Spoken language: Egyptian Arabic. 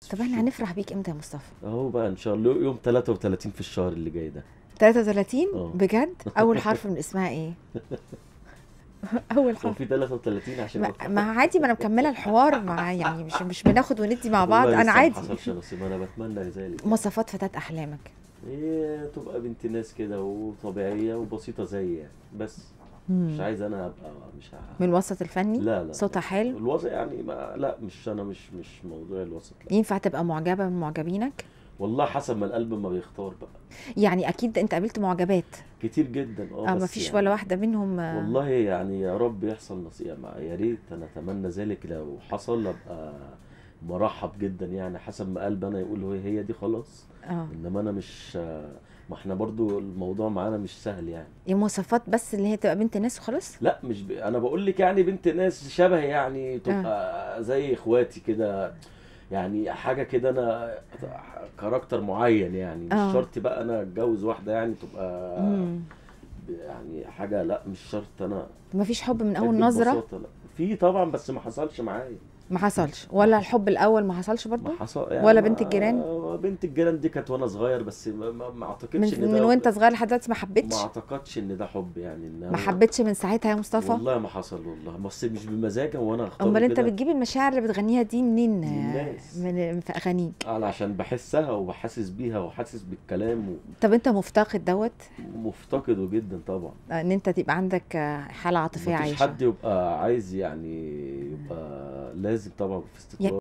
طب احنا هنفرح بيك امتى يا مصطفى اهو بقى ان شاء الله يوم 33 في الشهر اللي جاي ده 33 اه. بجد اول حرف من اسمها ايه اول هو حرف في 33 عشان ما, أفرح؟ ما عادي ما انا مكمله الحوار مع يعني مش مش بناخد وندي مع بعض والله انا لسه ما عادي حصلش نصيب انا بتمنى ذلك مواصفات فتاه احلامك هي تبقى بنت ناس كده وطبيعيه وبسيطه زي يعني بس مش مم. عايز انا ابقى مش ع... من الوسط الفني لا لا صوتها حلو الوسط يعني ما لا مش انا مش مش موضوع الوسط لا ينفع تبقى معجبه من معجبينك والله حسب ما القلب ما بيختار بقى يعني اكيد انت قابلت معجبات كتير جدا اه اه بس ما فيش يعني ولا واحده منهم آه، والله يعني يا رب يحصل نصيب مع يا ريت انا اتمنى ذلك لو حصل ابقى مرحب جدا يعني حسب ما قلب انا يقول هي هي دي خلاص اه انما انا مش ما احنا برضو الموضوع معانا مش سهل يعني هي مواصفات بس اللي هي تبقى بنت ناس وخلاص لا مش ب... انا بقول لك يعني بنت ناس شبه يعني تبقى زي اخواتي كده يعني حاجه كده انا كاركتر معين يعني مش آه. شرط بقى انا اتجوز واحده يعني تبقى مم. يعني حاجه لا مش شرط انا ما فيش حب من اول أحب نظره ببساطة، لا في طبعا بس ما حصلش معايا ما حصلش ولا الحب الاول ما حصلش برضه ما حصل ولا ما- بنت الجيران؟ بنت الجيران دي كانت وانا صغير بس ما, ما, ما اعتقدش من, ان من ده وانت صغير لحد دلوقتي ما ما حبيتش اعتقدش ان ده حب يعني ان ما هو- حبيتش من ساعتها يا مصطفى والله ما حصل والله بس مش بمزاجي وانا اختار امال انت بتجيب المشاعر اللي بتغنيها دي منين من الناس. من في اغانيك انا عشان بحسها وبحسس بيها وحاسس بالكلام طب انت مفتقد دوت ومفتقده جدا طبعا ان انت تبقى عندك حاله عاطفيه مفيش عايشه حد يبقى عايز يعني يبقى لازم طبعا في استقرار